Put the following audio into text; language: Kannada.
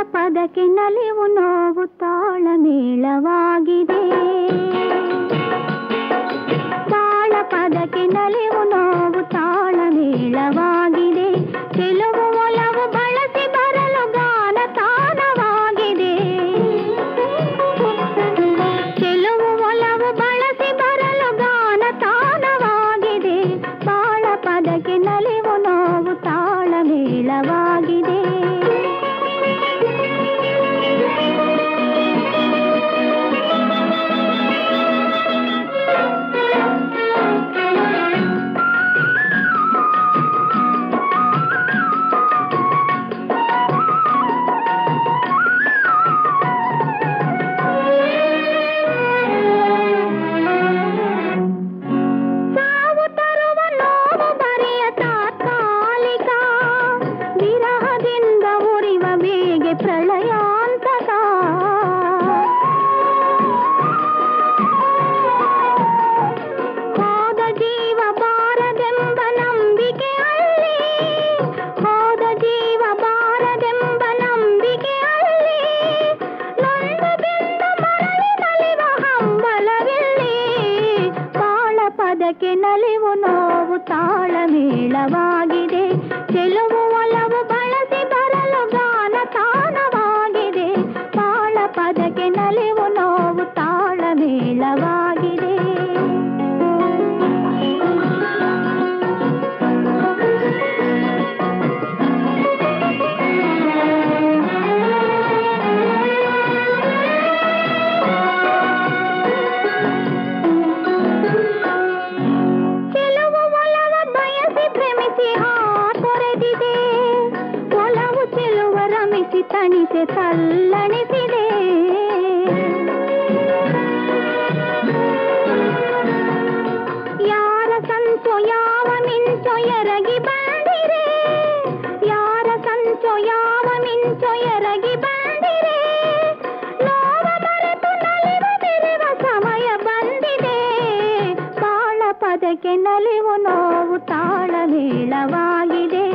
ಪದಕ್ಕೆ ನಲಿವು ನೋವು ತಾಳಮೇಳವಾಗಿದೆ ತಾಳ ಪದಕ್ಕೆ ನಲಿವು ನೋವು ತಾಳಮೇಳವಾಗಿದೆ ಕೆಲವು ಒಲವು ಬಳಸಿ ಬರಲು ಗಾನ ತಾನವಾಗಿದೆ ಕೆಲವು ಒಲವು ಬಳಸಿ ಬರಲು ಗಾನ ತಾನವಾಗಿದೆ ತಾಳ ಪದಕ್ಕೆ ನಲಿವು ನೋವು ತಾಳಮೇಳವಾಗಿದೆ ಸಾವು ತರುವ ನೋವು ಬರೆಯ ತಾತ್ಕಾಲಿಕ ವಿರಹದಿಂದ ಉರಿವ ಬೇಗೆ ಪ್ರಳಯಾಂತಕ ಹೋದ ಜೀವ ಬಾರದೆಂಬ ನಂಬಿಕೆ ಅಲ್ಲಿ ಹೋದ ಜೀವ ಬಾರದೆಂಬ ನಂಬಿಕೆ ಅಲ್ಲಿ ನೊಂದು ಬೆಂದ ಮರಳಿ ನಲಿವ ಹಂಬಲವಿಲ್ಲಿ ತಾಳ ಪದಕ್ಕೆ ನಲಿವು ನೋವು ತಾಳಮೇಳವಾಗಿದೆ ಕೆಲವು ಒಲವು ಬಳಸಿ ಬರಲು ಗಾನ ತಾನವಾಗಿದೆ ತಾಳ ಪದಕ್ಕೆ ನಲಿವು ನೋವು ತಾಳಮೇಳವಾಗಿದೆ ಕೆಲವು ಒಲವ ಬಯಸಿ ಭ್ರಮಿಸಿ ಹಾ ತೊರೆದಿದೆ ಒಲವು ಚೆಲುವ ರಮಿಸಿ ತಣಿಸೆ ತಲ್ಲಣಿಸಿದೆ ಯಾರ ಸಂಚೋ ಯಾವ ಮಿಂಚೋ ಎರಗಿ ಬಂದಿರೆ ಯಾರ ಸಂಚೋ ಯಾವ ಮಿಂಚೋ ಎರಗಿ ಬಂದಿರೆ ನೋವ ಮರೆತು ನಲಿವ ಮೆರೆವ ಸಮಯ ಬಂದಿದೆ ತಾಳ ಪದಕ್ಕೆ ನಲಿವು ನೋವು ತಾಳಮೇಳವಾಗಿದೆ